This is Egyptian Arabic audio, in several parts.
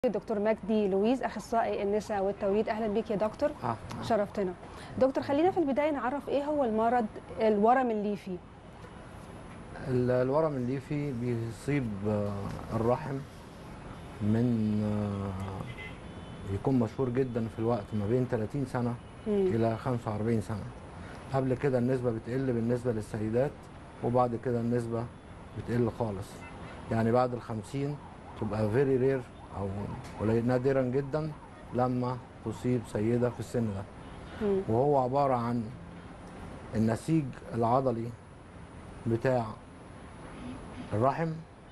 دكتور مجدي لويز اخصائي النساء والتوليد اهلا بيك يا دكتور آه. شرفتنا دكتور خلينا في البدايه نعرف ايه هو المرض الورم الليفي ال- الورم الليفي بيصيب آه، الرحم من آه، يكون مشهور جدا في الوقت ما بين 30 سنة مم. إلى 45 سنة قبل كده النسبة بتقل بالنسبة للسيدات وبعد كده النسبة بتقل خالص يعني بعد ال 50 تبقى فيري رير أو قليل نادرا جدا لما تصيب سيدة في السن ده مم. وهو عبارة عن النسيج العضلي بتاع الرحم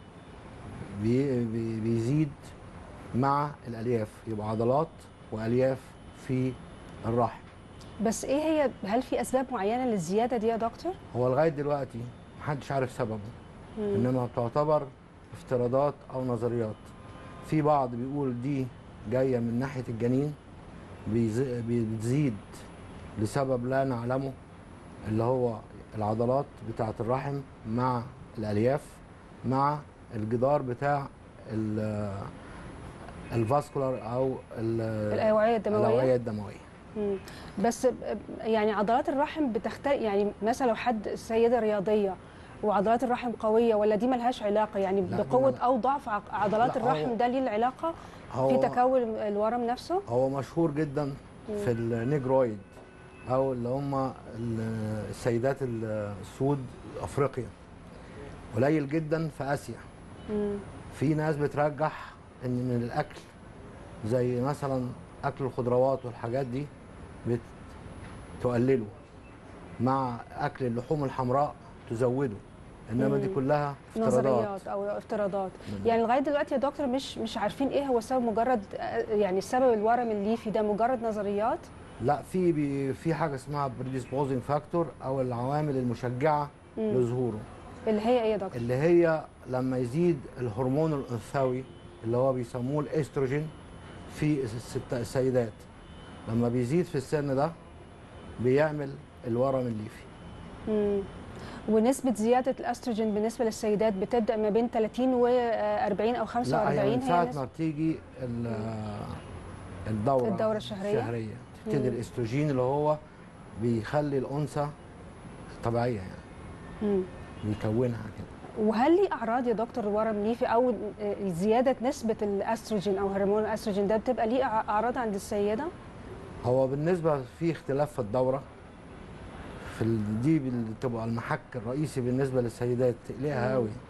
بي بي بيزيد مع الألياف يبقى عضلات وألياف في الرحم بس ايه هي هل في اسباب معينه للزياده دي يا دكتور هو لغاية دلوقتي محدش عارف سببه مم. إنما تعتبر افتراضات أو نظريات في بعض بيقول دي جاية من ناحية الجنين بيز- بتزيد لسبب لا نعلمه اللي هو العضلات بتاعة الرحم مع الألياف مع الجدار بتاع ال- الفاسكولار أو ال- الاوعيه الدمويه الأوعية الدموية مم. بس ب- يعني عضلات الرحم بتختلف يعني مثلا لو حد سيده رياضيه وعضلات الرحم قويه ولا دي ملهاش علاقه يعني لا، دي بقوه مل- او ضعف عق- عضلات لا، الرحم هو- ده ليه العلاقه في هو تكون الورم نفسه هو مشهور جدا في النيجرويد او اللي هم ال- السيدات السود افريقيا قليل جدا في اسيا مم. في ناس بترجح ان من الاكل زي مثلا اكل الخضروات والحاجات دي بتقلله مع اكل اللحوم الحمراء تزوده انما دي مم. كلها افتراضات نظريات او افتراضات مم. يعني لغايه دلوقتي يا دكتور مش مش عارفين ايه هو السبب مجرد آه، يعني سبب الورم الليفي ده مجرد نظريات لا في بي في حاجه اسمها predisposing فاكتور او العوامل المشجعه مم. لظهوره اللي هي ايه يا دكتور اللي هي لما يزيد الهرمون الانثوي اللي هو بيسموه الاستروجين في الست- السيدات لما بيزيد في السن ده بيعمل الورم الليفي مم. ونسبة زيادة الأستروجين بالنسبة للسيدات بتبدأ ما بين 30 و 40 أو 45 لا هي من ساعه نسبة- ما بتيجي ال- الدوره الدورة الشهرية؟ الشهريه تبتدي مم. الاستروجين اللي هو بيخلي الانثى طبيعيه يعني مم. بيكونها كده وهل لي أعراض يا دكتور الورم ليفي أو آه، زيادة نسبة الأستروجين أو هرمون الأستروجين ده بتبقى ليه أع- أعراض عند السيدة؟ هو بالنسبة في اختلاف في الدورة في ال- دي بتبقى المحك الرئيسي بالنسبة للسيدات تقلقها مم. قوي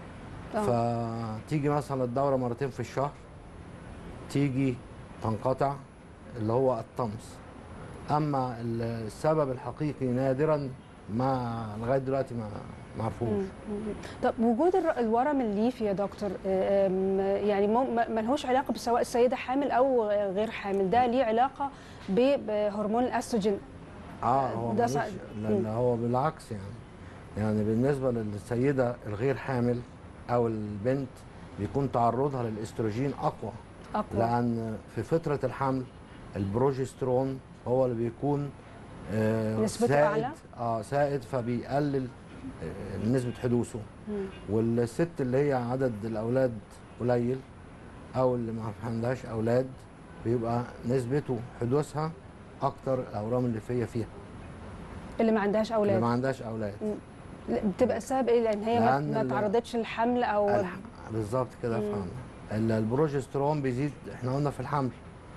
آه. فتيجي مثلا الدورة مرتين في الشهر تيجي تنقطع اللي هو الطمس أما ال- السبب الحقيقي نادرا ما لغاية دلوقتي ما معرفوش مم. مم. طب وجود الر- الورم الليفي يا دكتور آه، آم، يعني مو- ما- ملهوش علاقة بسواء السيدة حامل أو غير حامل ده ليه علاقة ب- بهرمون الأستروجين اه هو ده ملوش- صع- لان هو بالعكس يعني يعني بالنسبه للسيده الغير حامل او البنت بيكون تعرضها للاستروجين اقوى أقوى لان في فتره الحمل البروجسترون هو اللي بيكون آه نسبته سائد أعلى؟ اه سائد فبيقلل آه نسبه حدوثه مم. والست اللي هي عدد الاولاد قليل او اللي ما عندهاش اولاد بيبقى نسبته حدوثها اكتر الاورام الليفيه فيها اللي ما عندهاش اللي أولاد ما عندهاش اولاد لا، بتبقى السبب ايه لان هي ما- لأن ما ال- تعرضتش للحمل او الح- بالظبط كده مم. فهمنا ال- البروجسترون بيزيد احنا قلنا في الحمل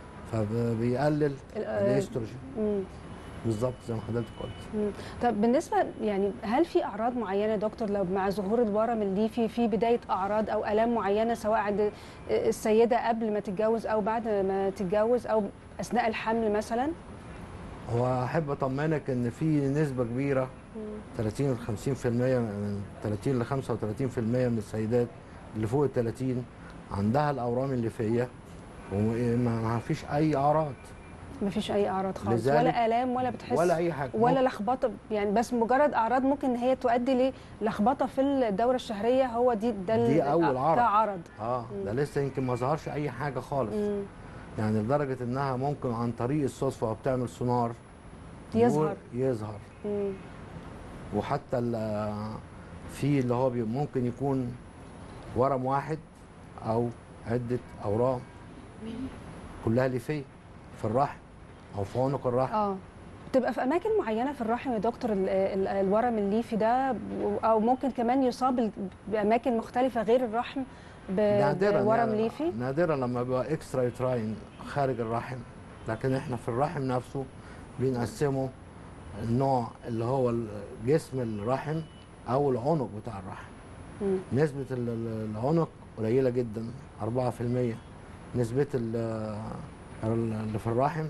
فبيقلل ال- آه، الاستروجين مم. بالظبط زي ما حضرتك قلت مم. طب بالنسبه يعني هل في اعراض معينه يا دكتور لو مع ظهور الورم الليفي في بدايه اعراض او الام معينه سواء عند السيده قبل ما تتجوز او بعد ما تتجوز او اثناء الحمل مثلا هو احب اطمنك ان في نسبه كبيره 30 ل 50% من 30 ل 35% من السيدات اللي فوق ال 30 عندها الاورام الليفيه وما ما فيش اي اعراض ما فيش اي اعراض خالص لذلك- ولا الام ولا بتحس ولا اي حاجه ولا لخبطه يعني بس مجرد اعراض ممكن ان هي تؤدي للخبطه في الدوره الشهريه هو دي ده ال- دي أول عرض. كعرض اه ده لسه يمكن ما ظهرش اي حاجه خالص مم. يعني لدرجه انها ممكن عن طريق الصدفه وبتعمل سونار يظهر. يظهر مم. وحتى ال- في اللي هو بي- ممكن يكون ورم واحد او عده اورام كلها ليفيه في الرحم او في عنق الرحم اه بتبقى في اماكن معينه في الرحم يا دكتور ال- ال- الورم الليفي ده او ممكن كمان يصاب ال- باماكن مختلفه غير الرحم ب- نادرا بورم يعني ليفي نادرا لما بيبقى اكسترا يوتراين خارج الرحم لكن احنا في الرحم نفسه بنقسمه النوع اللي هو جسم الرحم او العنق بتاع الرحم مم. نسبة ال- ال- العنق قليلة جدا 4% نسبة ال- اللي في الرحم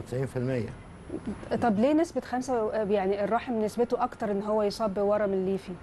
95% طب ليه نسبه خمسة يعني الرحم نسبته اكتر ان هو يصاب بورم الليفي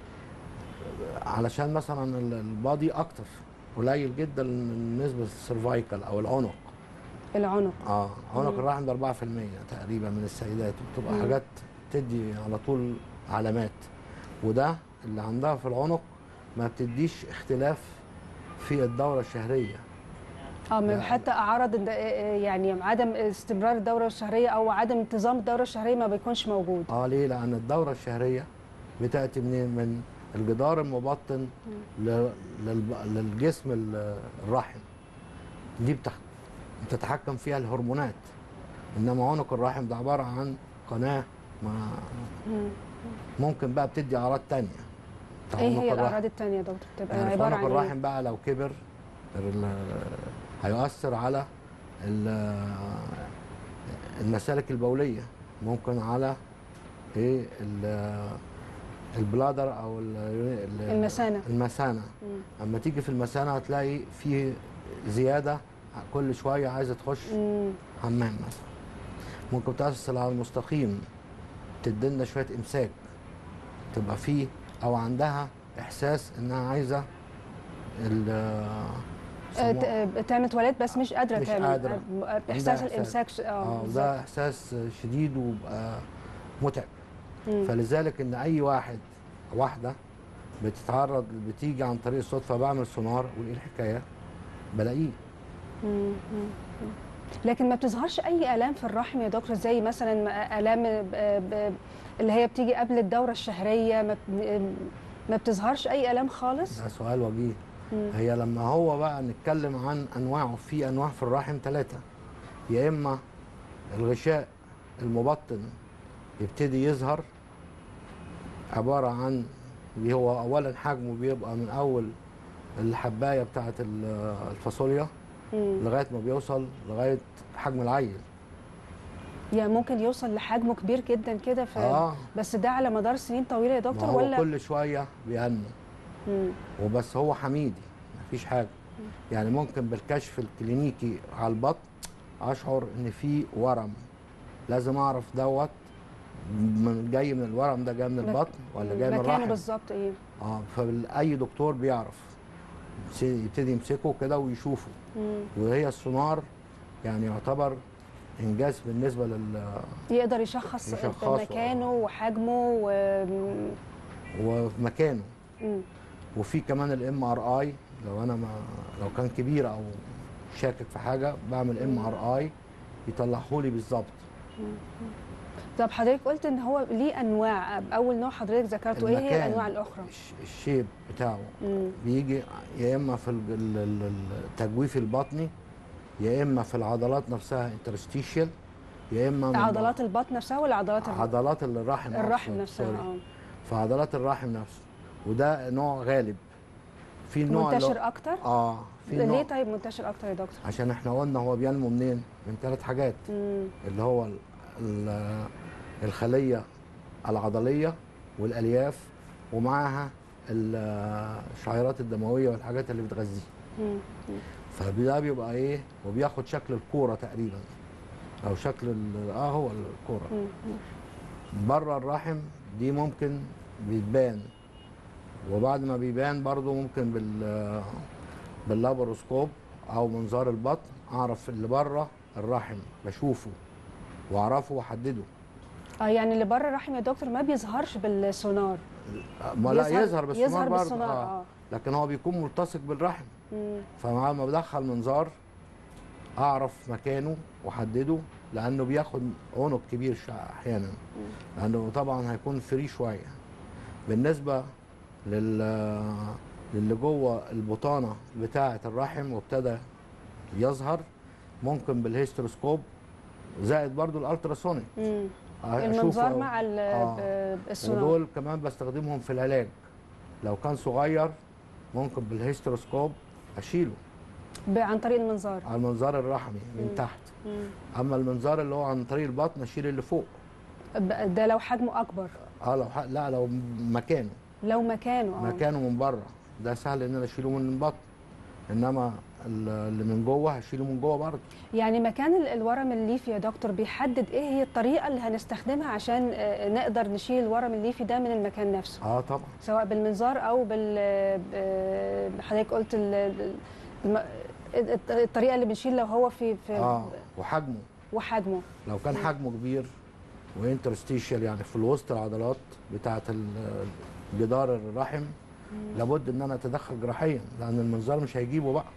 علشان مثلا ال- البادي اكتر قليل جدا من نسبة السيرفايكال او العنق العنق اه عنق مم. الرحم ده 4% تقريبا من السيدات وبتبقى مم. حاجات تدي على طول علامات وده اللي عندها في العنق ما بتديش اختلاف في الدورة الشهرية اه من لا. حتى اعراض الد- يعني عدم استمرار الدوره الشهريه او عدم انتظام الدوره الشهريه ما بيكونش موجود اه ليه؟ لأن الدورة الشهرية بتأتي منين؟ من الجدار المبطن ل- للب- للجسم ال- الرحم دي بتح... بتتحكم فيها الهرمونات انما عنق الرحم ده عباره عن قناه ما مم. ممكن بقى بتدي اعراض تانية بتاع ايه عنق هي الرحم. الاعراض الثانيه يا دكتور تبقى يعني في عباره عنق عن الرحم ايه بقى لو كبر ال- هيؤثر على ال- المسالك البوليه ممكن على ايه ال- البلادر او ال- ال- المثانه المثانه مم. اما تيجي في المثانه هتلاقي في زياده كل شويه عايزه تخش مم. حمام مثلا ممكن تأثر على المستقيم تدينا شويه امساك تبقى فيه او عندها احساس انها عايزه ال آه، يسموها- ت- تعمل تواليت بس مش قادره مش تعمل قادرة. آه، احساس إحساس. الامساك ش- اه اه بالظبط. وده احساس شديد وبقى متعب مم. فلذلك ان اي واحد واحده بتتعرض بتيجي عن طريق الصدفه بعمل سونار واقول ايه الحكايه بلاقيه مم. مم. مم. لكن ما بتظهرش اي الام في الرحم يا دكتور زي مثلا ما- الام ب- ب- اللي هي بتيجي قبل الدوره الشهريه ما ب- ما بتظهرش اي الام خالص ده سؤال وجيه مم. هي لما هو بقى نتكلم عن انواعه في انواع في الرحم ثلاثه يا اما الغشاء المبطن يبتدي يظهر عباره عن اللي هو اولا حجمه بيبقى من اول الحبايه بتاعه ال- الفاصوليا مم. لغايه ما بيوصل لغايه حجم العيل يعني ممكن يوصل لحجمه كبير جدا كده ف... اه بس ده على مدار سنين طويله يا ما دكتور هو ولا كل شويه بينمو مم. وبس هو حميدي مفيش حاجه يعني ممكن بالكشف الكلينيكي على البطن اشعر ان في ورم لازم اعرف دوت من جاي من الورم ده جاي من مك- البطن ولا جاي من مكانه الرحم بالظبط ايه اه فاي دكتور بيعرف يمس- يبتدي يمسكه كده ويشوفه مم. وهي السونار يعني يعتبر انجاز بالنسبه لل يقدر يشخص يشخصه، مكانه وحجمه و... ومكانه مم. وفي كمان الام ار اي لو انا ما لو كان كبير او شاكك في حاجه بعمل ام ار اي يطلعه لي بالظبط طب حضرتك قلت ان هو ليه انواع اول نوع حضرتك ذكرته ايه هي المكان. الانواع الاخرى الش- الشيب بتاعه مم. بيجي يا اما في الج- ال- ال- التجويف البطني يا اما في العضلات نفسها انترستيشيال يا اما من عضلات البطن نفسها ولا عضلات الرحم عضلات الرحم الرحم نفسه، نفسها سوري. اه في عضلات الرحم نفسه وده نوع غالب في نوع اللي هو- منتشر اكتر اه في ليه نوع طيب منتشر اكتر يا دكتور عشان احنا قلنا هو بينمو منين من ثلاث حاجات مم. اللي هو ال- ال- الخليه العضليه والالياف ومعاها ال- الشعيرات الدمويه والحاجات اللي بتغذيه مم. فده بيبقى ايه وبياخد شكل الكوره تقريبا او شكل ال- اه هو الكوره مم. بره الرحم دي ممكن بيتبان وبعد ما بيبان برضو ممكن بال باللابروسكوب او منظار البطن اعرف اللي بره الرحم بشوفه واعرفه واحدده اه يعني اللي بره الرحم يا دكتور ما بيظهرش بالسونار ما لا يظهر بالسونار يظهر برضه بالسونار آه. اه لكن هو بيكون ملتصق بالرحم مم. فمع ما بدخل منظار اعرف مكانه واحدده لانه بياخد عنق كبير شع- احيانا لانه طبعا هيكون فري شويه بالنسبه لل للي جوه البطانه بتاعه الرحم وابتدى يظهر ممكن بالهيستروسكوب زائد برضو الالتراسونيك مم. أشوف المنظار لو- مع ال- آه. ب- السونار ودول كمان بستخدمهم في العلاج لو كان صغير ممكن بالهيستروسكوب اشيله ب- عن طريق المنظار على المنظار الرحمي من مم. تحت مم. اما المنظار اللي هو عن طريق البطن اشيل اللي فوق ب- ده لو حجمه اكبر اه لو ح... لا لو مكانه لو مكانه اه مكانه من بره ده سهل ان انا اشيله من البطن انما ال- اللي من جوه هشيله من جوه برضه يعني مكان ال- الورم الليفي يا دكتور بيحدد ايه هي الطريقه اللي هنستخدمها عشان آه، نقدر نشيل الورم الليفي ده من المكان نفسه اه طبعا سواء بالمنظار او بال ب- حضرتك قلت ال- الم- الط- الطريقه اللي بنشيل لو هو في في اه وحجمه وحجمه لو كان حجمه كبير وانترستيشيال يعني في الوسط العضلات بتاعه ال- جدار الرحم لابد ان انا اتدخل جراحيا لان المنظار مش هيجيبه بقى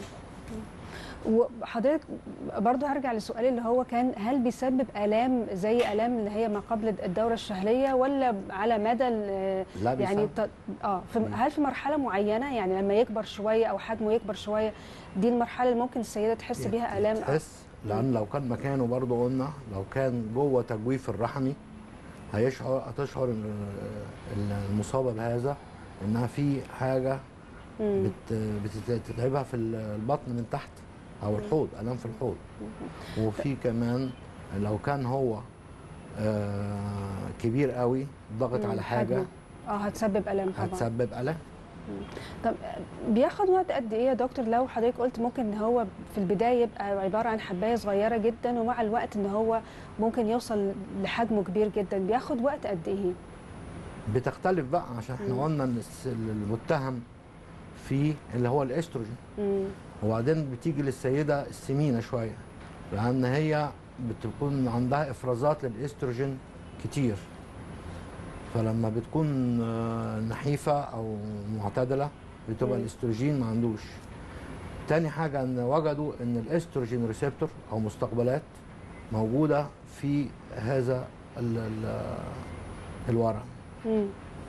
وحضرتك برضو هرجع للسؤال اللي هو كان هل بيسبب الام زي الام اللي هي ما قبل الدوره الشهريه ولا على مدى ال- لا يعني بيسبب. ط- اه في مم. هل في مرحله معينه يعني لما يكبر شويه او حجمه يكبر شويه دي المرحله اللي ممكن السيده تحس بيها الام تحس لان لو كان مكانه برضه قلنا لو كان جوه تجويف الرحمي هيشعر هتشعر ال- ال- المصابه بهذا انها في حاجه مم. بت بتت- بتتعبها في ال- البطن من تحت او الحوض الام في الحوض وفي كمان لو كان هو آه كبير قوي ضغط مم. على حاجه حجمه. اه هتسبب الام طبعا هتسبب الم طب بياخد وقت قد ايه يا دكتور لو حضرتك قلت ممكن ان هو في البدايه يبقى عباره عن حبايه صغيره جدا ومع الوقت ان هو ممكن يوصل لحجمه كبير جدا بياخد وقت قد ايه؟ بتختلف بقى عشان احنا مم. قلنا ان الس- المتهم فيه اللي هو الاستروجين مم. وبعدين بتيجي للسيده السمينه شويه لان هي بتكون عندها افرازات للاستروجين كتير فلما بتكون آه، نحيفه او معتدله بتبقى مم. الاستروجين ما عندوش تاني حاجه ان وجدوا ان الاستروجين ريسبتور او مستقبلات موجوده في هذا ال ال الورم مم.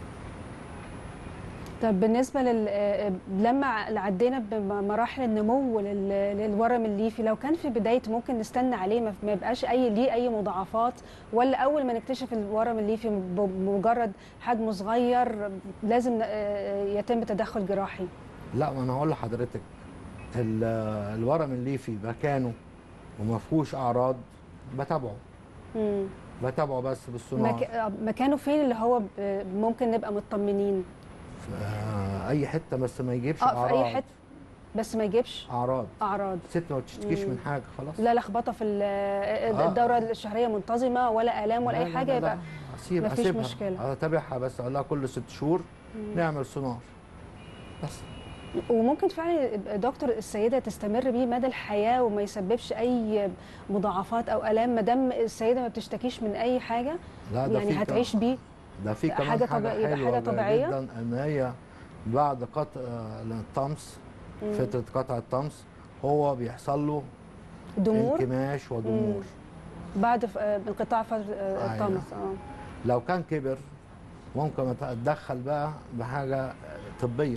طب بالنسبه لل آه، لما عدينا بمراحل النمو لل- للورم الليفي لو كان في بدايته ممكن نستنى عليه ما ما يبقاش اي ليه اي مضاعفات ولا اول ما نكتشف الورم الليفي بمجرد حجمه صغير لازم آه، يتم تدخل جراحي لا ما انا هقول لحضرتك ال- الورم الليفي مكانه وما فيهوش اعراض بتابعه مم. بتابعه بس بالسونار مك... آه، مكانه فين اللي هو ب- ممكن نبقى مطمنين في آه، اي حته بس ما يجيبش اه اعراض في اي حته بس ما يجيبش اعراض اعراض الست ما بتشتكيش مم. من حاجه خلاص لا لخبطه في ال- آه. الدوره الشهريه منتظمه ولا الام ولا لا، اي لا، حاجه لا، يبقى لا. اسيب مفيش اسيبها مشكلة. اتابعها بس اقول لها كل ست شهور نعمل سونار بس وممكن فعلا يبقى دكتور السيده تستمر بيه مدى الحياه وما يسببش اي مضاعفات او الام ما دام السيده ما بتشتكيش من اي حاجه لا ده يعني في هتعيش بيه ده في كمان حاجة حاجه, طبيعية- يبقى حلوه حاجة طبيعية؟ جدا ان هي بعد قطع الطمس مم. فتره قطع الطمس هو بيحصل له دمور انكماش ودمور بعد ف- آه، انقطاع فتره آه، أيوة. الطمس اه لو كان كبر ممكن اتدخل بقى بحاجه طبيه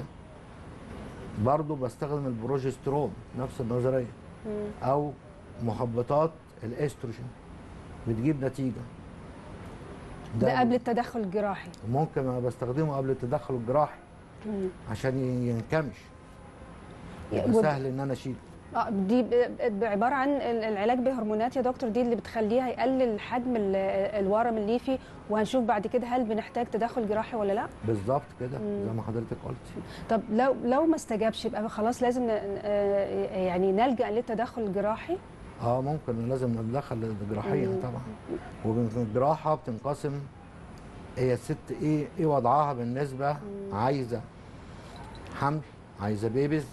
برضه بستخدم البروجسترون نفس النظريه مم. او مهبطات الاستروجين بتجيب نتيجه ده قبل التدخل الجراحي ممكن أنا بستخدمه قبل التدخل الجراحي مم. عشان ينكمش يبقى ود- سهل ان انا اشيله اه دي ب- عباره عن ال- العلاج بهرمونات يا دكتور دي اللي بتخليها يقلل حجم ال- الورم الليفي وهنشوف بعد كده هل بنحتاج تدخل جراحي ولا لا بالظبط كده مم. زي ما حضرتك قلت طب لو لو ما استجابش يبقى خلاص لازم ن- آه، يعني نلجا للتدخل الجراحي اه ممكن لازم نتدخل جراحيا مم. طبعا والجراحه بتنقسم هي الست ايه ايه وضعها بالنسبه عايزه حمل عايزه بيبيز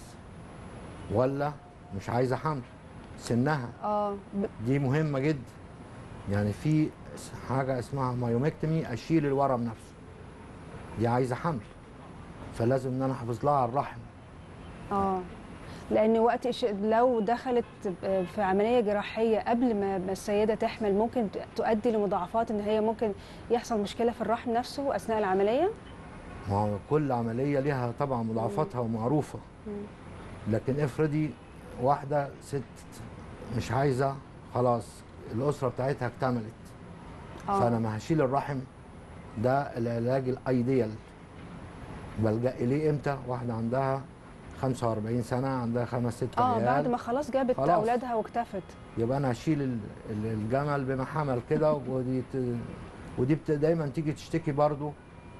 ولا مش عايزه حمل سنها اه ب- دي مهمه جدا يعني في حاجه اسمها مايومكتمي اشيل الورم نفسه دي عايزه حمل فلازم ان انا احافظ لها على الرحم اه لان وقت إش- لو دخلت في عمليه جراحيه قبل ما ما السيده تحمل ممكن ت- تؤدي لمضاعفات ان هي ممكن يحصل مشكله في الرحم نفسه اثناء العمليه ما هو كل عمليه ليها طبعا مضاعفاتها ومعروفه لكن افرضي واحده ست مش عايزه خلاص الاسره بتاعتها اكتملت اه فانا ما هشيل الرحم ده العلاج الايديال بلجا اليه امتى واحده عندها 45 سنه عندها خمس ست اه عيال بعد ما خلاص جابت خلاص. اولادها واكتفت يبقى انا هشيل ال- ال- الجمل بما حمل كده ودي ت- ودي بت- دايما تيجي تشتكي برضو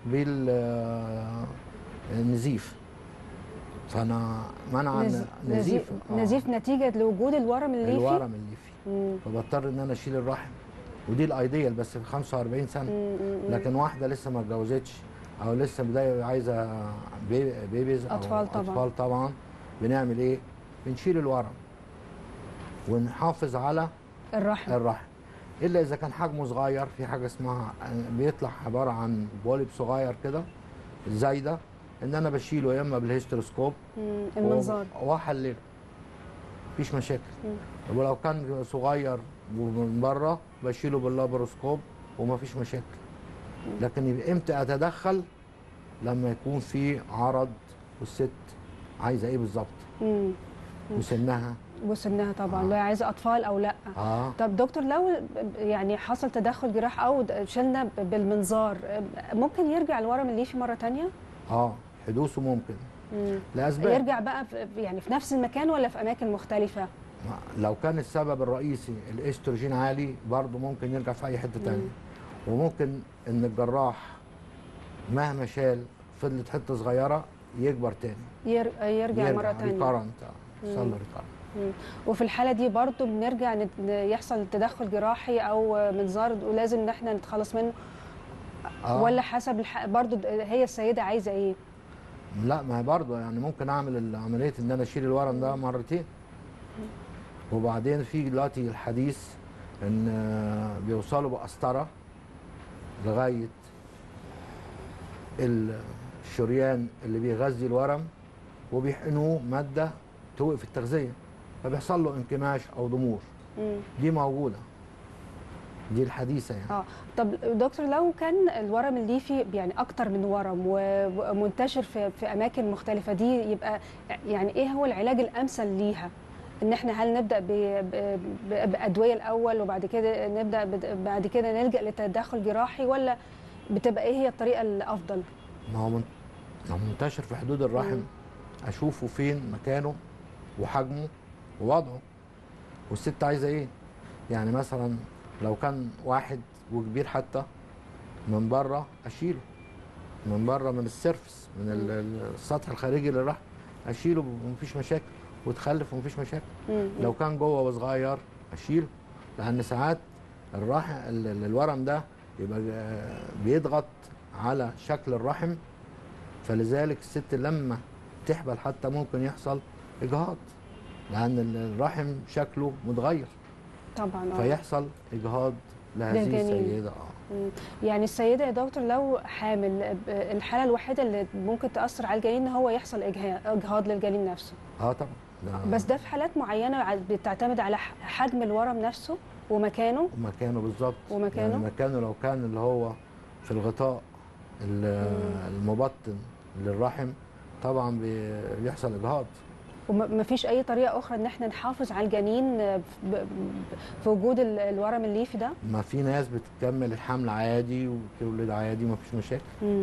بالنزيف فانا منع نز- نزيف نزيف, آه، نزيف نتيجه لوجود الورم الليفي الورم الليفي مم. فبضطر ان انا اشيل الرحم ودي الايديال بس في 45 سنه مم، مم، مم. لكن واحده لسه ما اتجوزتش او لسه بدايه عايزه بي- بيبيز أو أطفال طبعاً. اطفال طبعا بنعمل ايه بنشيل الورم ونحافظ على الرحم الرحم الا اذا كان حجمه صغير في حاجه اسمها بيطلع عباره عن بوليب صغير كده زايده ان انا بشيله يا اما بالهيستروسكوب مم، المنظار و- واحلله مفيش مشاكل مم. ولو كان صغير ومن بره بشيله باللابروسكوب ومفيش مشاكل لكن يبقى امتى اتدخل لما يكون في عرض والست عايزه ايه بالظبط مم. وسنها وسنها طبعا آه. لو عايزه اطفال او لا اه طب دكتور لو يعني حصل تدخل جراح او د- شلنا ب- بالمنظار ممكن يرجع الورم الليفي مره تانية اه حدوثه ممكن مم. لاسباب يرجع بقى في يعني في نفس المكان ولا في اماكن مختلفه لو كان السبب الرئيسي الاستروجين عالي برضه ممكن يرجع في اي حته تانية وممكن ان الجراح مهما شال فضلت حته صغيره يكبر تاني ير... يرجع, مره تانية ريكارنت يحصل له مم. ريكارنت مم. وفي الحاله دي برضو بنرجع نت... يحصل تدخل جراحي او منظار ولازم ان احنا نتخلص منه آه. ولا حسب الح... برضو هي السيده عايزه ايه لا ما هي برضه يعني ممكن اعمل عمليه ان انا اشيل الورم ده مرتين وبعدين في دلوقتي الحديث ان آه، بيوصلوا بقسطره لغايه الشريان اللي بيغذي الورم وبيحقنوه ماده توقف التغذيه فبيحصل له انكماش او ضمور مم. دي موجوده دي الحديثه يعني اه طب دكتور لو كان الورم الليفي يعني اكتر من ورم و- ومنتشر في في اماكن مختلفه دي يبقى يعني ايه هو العلاج الامثل ليها ان احنا هل نبدا ب- ب- ب- بادويه الاول وبعد كده نبدا بد- بعد كده نلجا لتدخل جراحي ولا بتبقى ايه هي الطريقه الافضل ما هو من- لو منتشر في حدود الرحم مم. اشوفه فين مكانه وحجمه ووضعه والست عايزه ايه يعني مثلا لو كان واحد وكبير حتى من بره اشيله من بره من السيرفس من ال- ال- السطح الخارجي للرحم اشيله ومفيش مشاكل وتخلف ومفيش مشاكل مم. لو كان جوه وصغير اشيله لان ساعات الرحم ال- ال- الورم ده يبقى آه، بيضغط على شكل الرحم فلذلك الست لما تحبل حتى ممكن يحصل اجهاض لان ال- الرحم شكله متغير طبعا اه فيحصل اجهاض لهذه للجنين. السيده اه مم. يعني السيده يا دكتور لو حامل ب- الحاله الوحيده اللي ممكن تاثر على الجنين ان هو يحصل إجها- اجهاض للجنين نفسه اه طبعا ده بس ده في حالات معينه ع- بتعتمد على ح- حجم الورم نفسه ومكانه مكانه بالظبط ومكانه؟ يعني مكانه لو كان اللي هو في الغطاء ال- مم. المبطن للرحم طبعا بي- بيحصل اجهاض ومفيش اي طريقه اخرى ان احنا نحافظ على الجنين ب- ب- في وجود ال- الورم الليفي ده ما في ناس بتكمل الحمل عادي وتولد عادي ما فيش مشاكل مم.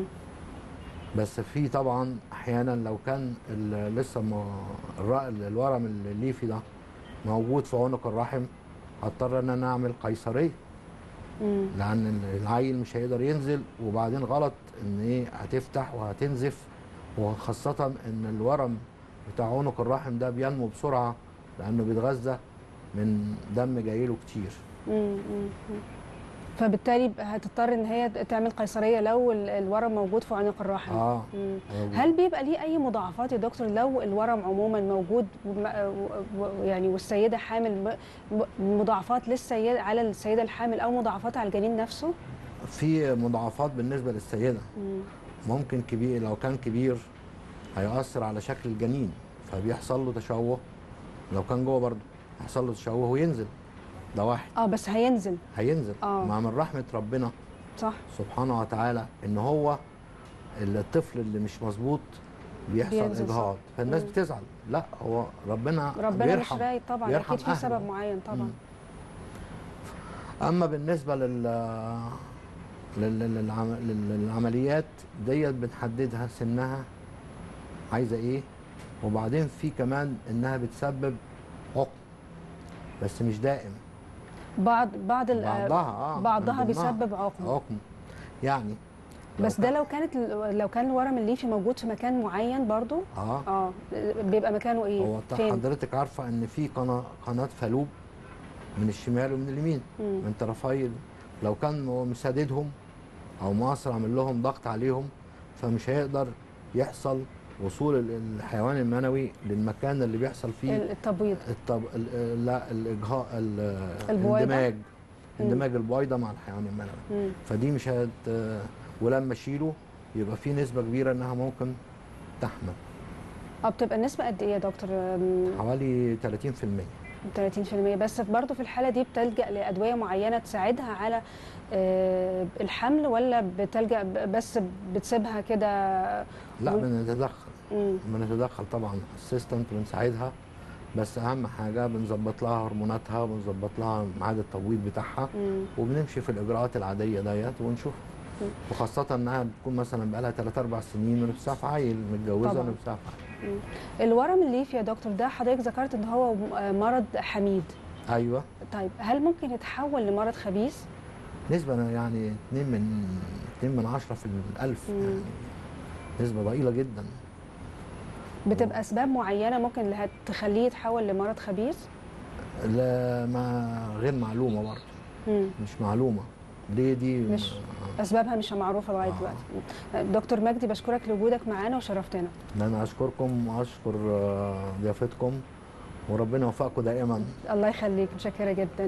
بس في طبعا احيانا لو كان ال- لسه ما الر- الورم الليفي ده موجود في عنق الرحم هضطر ان انا اعمل قيصريه مم. لان العيل مش هيقدر ينزل وبعدين غلط ان ايه هتفتح وهتنزف وخاصه ان الورم بتاع عنق الرحم ده بينمو بسرعه لانه بيتغذى من دم جايله كتير مم. مم. مم. فبالتالي هتضطر ان هي تعمل قيصريه لو ال- الورم موجود في عنق الرحم اه مم. موجود. هل بيبقى ليه اي مضاعفات يا دكتور لو الورم عموما موجود وم- و- و- يعني والسيده حامل م- م- مضاعفات للسيده على السيده الحامل او مضاعفات على الجنين نفسه في مضاعفات بالنسبه للسيده مم. ممكن كبير لو كان كبير هيأثر على شكل الجنين فبيحصل له تشوه لو كان جوه برضه هيحصل له تشوه وينزل ده واحد اه بس هينزل هينزل آه. مع من رحمه ربنا صح سبحانه وتعالى ان هو الطفل اللي مش مظبوط بيحصل بينزل اجهاض فالناس مم. بتزعل لا هو ربنا ربنا مش بيرحم رايد طبعا بيرحم اكيد في أهله. سبب معين طبعا مم. اما بالنسبه لل لل- للعم- لل- للعمليات ديت بنحددها سنها عايزه ايه وبعدين في كمان انها بتسبب عقم بس مش دائم بعض بعض ال- بعضها اه بعضها من ضمنها بيسبب عقم عقم يعني لو بس ده كان- لو كانت لو كان الورم الليفي موجود في مكان معين برضو اه اه بيبقى مكانه ايه هو طبعا فين حضرتك عارفه ان في قناه قناه فالوب من الشمال ومن اليمين مم. من طرفي لو كان هو مسددهم او مصر عامل لهم ضغط عليهم فمش هيقدر يحصل وصول ال- الحيوان المنوي للمكان اللي بيحصل فيه ال- التبويض الطب... ال- لا الاجهاء ال- البويضة؟ الاندماج مم. اندماج البويضه مع الحيوان المنوي مم. فدي مش هت ولما اشيله يبقى في نسبه كبيره انها ممكن تحمل اه بتبقى النسبه قد ايه يا دكتور أم، حوالي 30% 30% بس برضو في الحاله دي بتلجا لادويه معينه تساعدها على آه، الحمل ولا بتلجا ب- بس بتسيبها كده لا مم. بنتدخل مم. بنتدخل طبعا اسيستنت بنساعدها بس اهم حاجه بنظبط لها هرموناتها بنظبط لها ميعاد التبويض بتاعها مم. وبنمشي في الاجراءات العاديه ديت ونشوف مم. وخاصة انها بتكون مثلا بقالها 3 4 سنين ونفسها في عيل متجوزة طبعاً. ونفسها في عيل الورم الليفي يا دكتور ده حضرتك ذكرت ان هو م- مرض حميد ايوه طيب هل ممكن يتحول لمرض خبيث نسبة يعني 2 من 2 من 10 في الألف مم. يعني نسبة ضئيلة جدا بتبقى اسباب معينه ممكن اللي هتخليه يتحول لمرض خبيث لا ما غير معلومة برضه مم. مش معلومة ليه دي مش- اسبابها مش معروفه لغايه آه. دلوقتي دكتور مجدي بشكرك لوجودك معانا وشرفتنا ان انا اشكركم واشكر آه، ضيافتكم وربنا يوفقكم دائما الله يخليك متشكره جدا